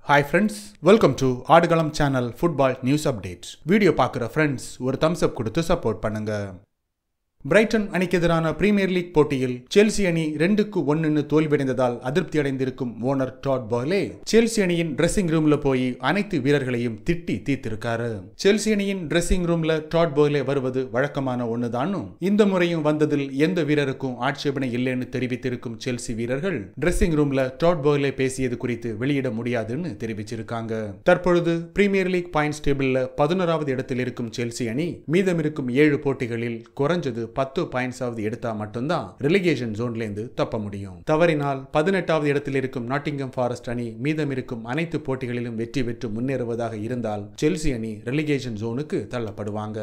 hi friends welcome to Aadukalam channel football news update video பார்க்குற friends ஒரு thumbs up கொடுத்து support பண்ணுங்க Brayton அணிக்கு எதிரான பிரீமியர் லீக் போட்டியில் செல்சி அணி ரெண்டுக்கு ஒன்னுன்னு தோல்வியடைந்ததால் அதிருப்தி அடைந்திருக்கும் ஓனர் டாட் பாய்லே செல்சி அணியின் ட்ரெஸ்ஸிங் ரூம்ல போய் அனைத்து வீரர்களையும் திட்டி தீர்த்திருக்காரு செல்சி அணியின் ட்ரெஸ்ஸிங் ரூம்ல டாட் பாய்லே வருவது வழக்கமான ஒண்ணுதானும் இந்த முறையும் வந்ததில் எந்த வீரருக்கும் ஆட்சேபனை இல்லைன்னு தெரிவித்திருக்கும் செல்சி வீரர்கள் ட்ரெஸ்ஸிங் ரூம்ல டாட் பாய்லே பேசியது குறித்து வெளியிட முடியாதுன்னு தெரிவிச்சிருக்காங்க தற்பொழுது பிரீமியர் லீக் பாயிண்ட்ஸ் டேபிள்ல பதினோராவது இடத்தில் இருக்கும் செல்சி அணி மீதம் இருக்கும் ஏழு போட்டிகளில் குறைஞ்சது பத்து பாயிண்ட்ஸாவது எடுத்தா மட்டும்தான் ரெலிகேஷன் ஜோன்லேருந்து தப்ப முடியும் தவறினால் பதினெட்டாவது இடத்தில் இருக்கும் நாட்டிங்கம் ஃபாரஸ்ட் அணி மீதம் இருக்கும் அனைத்து போட்டிகளிலும் வெற்றி பெற்று முன்னேறுவதாக இருந்தால் செல்சி அணி ரெலிகேஷன் ஜோனுக்கு தள்ளப்படுவாங்க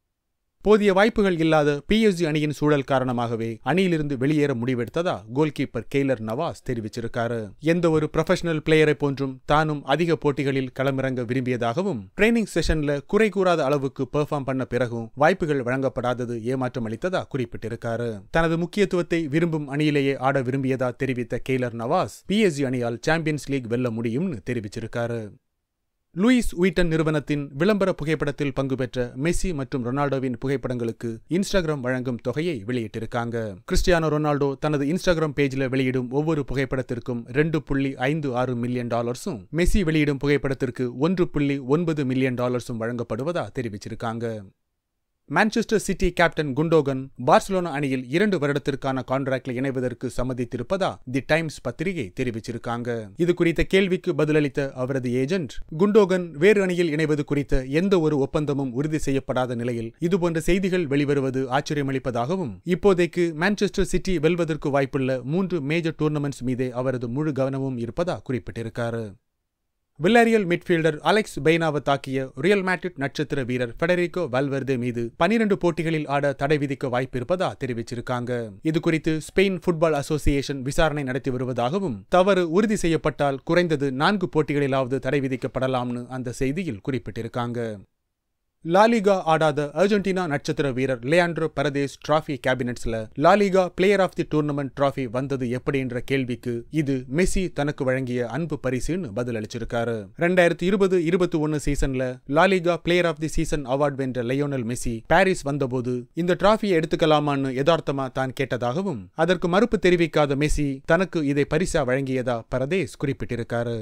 போதிய வாய்ப்புகள் இல்லாத பிஎஸ்ஜி அணியின் சூழல் காரணமாகவே அணியிலிருந்து வெளியேற முடிவெடுத்ததா கோல் கீப்பர் கெய்லர் நவாஸ் தெரிவிச்சிருக்காரு எந்த ஒரு ப்ரொஃபஷனல் பிளேயரை போன்றும் தானும் அதிக போட்டிகளில் களமிறங்க விரும்பியதாகவும் ட்ரைனிங் செஷன்ல குறை கூறாத அளவுக்கு பெர்ஃபார்ம் பண்ண பிறகும் வாய்ப்புகள் வழங்கப்படாதது ஏமாற்றம் அளித்ததா குறிப்பிட்டிருக்காரு தனது முக்கியத்துவத்தை விரும்பும் அணியிலேயே ஆட விரும்பியதா தெரிவித்த கெய்லர் நவாஸ் பிஎஸ்ஜி அணியால் சாம்பியன்ஸ் லீக் வெல்ல முடியும்னு தெரிவிச்சிருக்காரு லூயிஸ் உயிட்டன் நிறுவனத்தின் விளம்பர புகைப்படத்தில் பங்கு பெற்ற மெஸ்ஸி மற்றும் ரொனால்டோவின் புகைப்படங்களுக்கு இன்ஸ்டாகிராம் வழங்கும் தொகையை வெளியிட்டிருக்காங்க கிறிஸ்டியானோ ரொனால்டோ தனது இன்ஸ்டாகிராம் பேஜில் வெளியிடும் ஒவ்வொரு புகைப்படத்திற்கும் ரெண்டு புள்ளி ஐந்து ஆறு மில்லியன் டாலர்ஸும் மெஸ்ஸி வெளியிடும் புகைப்படத்திற்கு ஒன்று புள்ளி ஒன்பது மில்லியன் டாலர்ஸும் வழங்கப்படுவதா தெரிவிச்சிருக்காங்க Manchester City captain Gundogan Barcelona அணியில் இரண்டு வருடத்திற்கான கான்ட்ராக்டில் இணைவதற்கு சம்மதித்திருப்பதா தி டைம்ஸ் பத்திரிகை தெரிவிச்சிருக்காங்க இது குறித்த கேள்விக்கு பதிலளித்த அவரது ஏஜென்ட் குண்டோகன் வேறு அணியில் இணைவது குறித்த எந்த ஒரு ஒப்பந்தமும் உறுதி செய்யப்படாத நிலையில் இதுபோன்ற செய்திகள் வெளிவருவது ஆச்சரியமளிப்பதாகவும் இப்போதைக்கு மான்செஸ்டர் சிட்டி வெல்வதற்கு வாய்ப்புள்ள மூன்று மேஜர் டூர்னமெண்ட்ஸ் மீதே அவரது முழு கவனமும் இருப்பதா குறிப்பிட்டிருக்காரு வில்லாரியல் மிட்ஃபீல்டர் அலெக்ஸ் பெய்னாவை தாக்கிய ரியல் மேட்ரிட் நட்சத்திர வீரர் ஃபெடரிகோ வால்வெர்தே மீது பனிரெண்டு போட்டிகளில் ஆட தடை விதிக்க வாய்ப்பு இருப்பதா தெரிவிச்சிருக்காங்க இது குறித்து ஸ்பெயின் ஃபுட்பால் அசோசியேஷன் விசாரணை நடத்தி வருவதாகவும் தவறு உறுதி செய்யப்பட்டால் குறைந்தது நான்கு போட்டிகளிலாவது தடை விதிக்கப்படலாம்னு அந்த செய்தியில் குறிப்பிட்டிருக்காங்க லாலிகா ஆடாத அர்ஜென்டினா நட்சத்திர வீரர் லியாண்ட்ரோ பரதேஸ் டிராஃபி கேபினட்ஸ்ல La Liga player of the tournament trophy வந்தது எப்படி என்ற கேள்விக்கு இது மெஸ்ஸி தனக்கு வழங்கிய அன்பு பரிசுன்னு பதிலளிச்சிருக்காரு ரெண்டாயிரத்தி இருபது இருபத்தி ஒன்னு சீசன்ல La Liga player of the season award வென்ற லியோனல் மெஸ்ஸி பாரிஸ் வந்தபோது இந்த டிராஃபியை எடுத்துக்கலாமான்னு யதார்த்தமா தான் கேட்டதாகவும் அதற்கு மறுப்பு தெரிவிக்காத மெஸ்ஸி தனக்கு இதை பரிசா வழங்கியதா பரதேஸ் குறிப்பிட்டிருக்காரு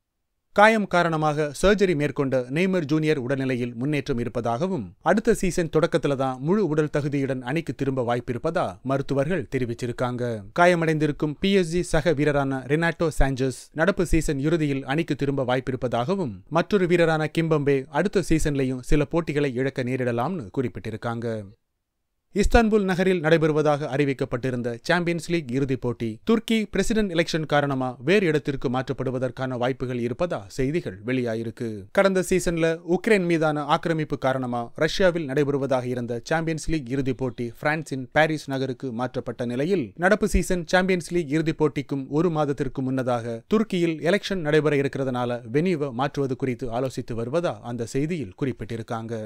காயம் காரணமாக சர்ஜரி மேற்கொண்ட நெய்மர் ஜூனியர் உடல்நிலையில் முன்னேற்றம் இருப்பதாகவும் அடுத்த சீசன் தொடக்கத்துல தான் முழு உடல் தகுதியுடன் அணிக்கு திரும்ப வாய்ப்பிருப்பதா மருத்துவர்கள் தெரிவிச்சிருக்காங்க காயமடைந்திருக்கும் பிஎஸ்ஜி சக வீரரான ரெனாட்டோ சாஞ்சஸ் நடப்பு சீசன் இறுதியில் அணிக்கு திரும்ப வாய்ப்பிருப்பதாகவும் மற்றொரு வீரரான கிம்பம்பே அடுத்த சீசன்லையும் சில போட்டிகளை இழக்க நேரிடலாம்னு குறிப்பிட்டிருக்காங்க இஸ்தான்புல் நகரில் நடைபெறுவதாக அறிவிக்கப்பட்டிருந்த சாம்பியன்ஸ் லீக் இறுதிப் போட்டி துர்க்கி பிரசிடென்ட் எலெக்ஷன் காரணமா வேறு இடத்திற்கு மாற்றப்படுவதற்கான வாய்ப்புகள் இருப்பதா செய்திகள் வெளியாயிருக்கு கடந்த சீசன்ல உக்ரைன் மீதான ஆக்கிரமிப்பு காரணமா ரஷ்யாவில் நடைபெறுவதாக இருந்த சாம்பியன்ஸ் லீக் இறுதிப் போட்டி பிரான்சின் பாரிஸ் நகருக்கு மாற்றப்பட்ட நிலையில் நடப்பு சீசன் சாம்பியன்ஸ் லீக் இறுதிப் போட்டிக்கும் ஒரு மாதத்திற்கு முன்னதாக துருக்கியில் எலெக்ஷன் நடைபெற இருக்கிறதுனால வெனிவை மாற்றுவது குறித்து ஆலோசித்து வருவதா அந்த செய்தியில் குறிப்பிட்டிருக்காங்க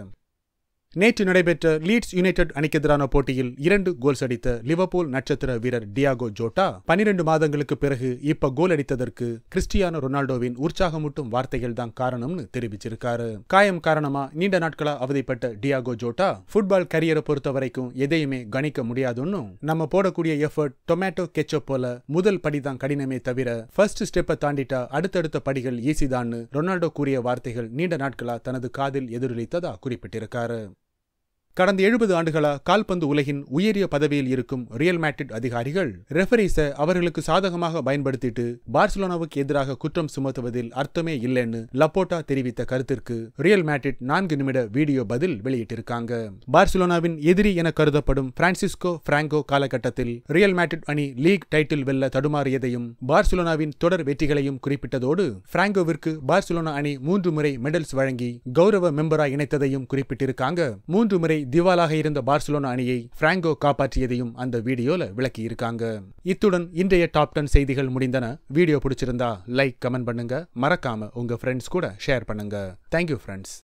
நேற்று நடைபெற்ற லீட்ஸ் யுனைடெட் அணிக்கு எதிரான போட்டியில் இரண்டு கோல்ஸ் அடித்த லிவர்பூல் நட்சத்திர வீரர் டியாகோ ஜோட்டா பனிரெண்டு மாதங்களுக்கு பிறகு இப்ப கோல் அடித்ததற்கு கிறிஸ்டியானோ ரொனால்டோவின் உற்சாகமூட்டும் வார்த்தைகள் தான் காரணம்னு தெரிவிச்சிருக்காரு காயம் காரணமா நீண்ட நாட்களா அவதிப்பட்ட டியாகோ ஜோட்டா ஃபுட்பால் கரியரை பொறுத்த வரைக்கும் எதையுமே கணிக்க முடியாதுன்னு நம்ம போடக்கூடிய எஃபர்ட் டொமேட்டோ கெச்சப் போல முதல் படி தான் கடினமே தவிர ஃபர்ஸ்ட் ஸ்டெப்பை தாண்டிட்டா அடுத்தடுத்த படிகள் ஈஸிதான்னு ரொனால்டோ கூறிய வார்த்தைகள் நீண்ட நாட்களா தனது காதில் எதிரொலித்ததா குறிப்பிட்டிருக்காரு கடந்த எழுபது ஆண்டுகளா கால்பந்து உலகின் உயரிய பதவியில் இருக்கும் ரியல் மேட்ரிட் அதிகாரிகள் ரெஃபரிஸை அவர்களுக்கு சாதகமாக பயன்படுத்திட்டு பார்சலோனாவுக்கு எதிராக குற்றம் சுமத்துவதில் அர்த்தமே இல்லைன்னு லப்போட்டா தெரிவித்த கருத்திற்கு ரியல் மேட்ரிட் நான்கு நிமிட வீடியோ பதில் வெளியிட்டிருக்காங்க பார்சலோனாவின் எதிரி என கருதப்படும் பிரான்சிஸ்கோ பிராங்கோ காலகட்டத்தில் ரியல் மேட்ரிட் அணி லீக் டைட்டில் வெல்ல தடுமாறியதையும் பார்சலோனாவின் தொடர் வெற்றிகளையும் குறிப்பிட்டதோடு பிராங்கோவிற்கு பார்சலோனா அணி மூன்று முறை மெடல்ஸ் வழங்கி கௌரவ மெம்பரா இணைத்ததையும் குறிப்பிட்டிருக்காங்க மூன்று முறை திவாலாக இருந்த பார்சலோனா அணியை பிராங்கோ காப்பாற்றியதையும் அந்த வீடியோல விளக்கி இருக்காங்க இத்துடன் இன்றைய டாப் டென் செய்திகள் முடிந்தன வீடியோ பிடிச்சிருந்தா லைக் கமெண்ட் பண்ணுங்க மறக்காம உங்க ஃப்ரெண்ட்ஸ் கூட ஷேர் பண்ணுங்க தேங்க்யூ ஃப்ரெண்ட்ஸ்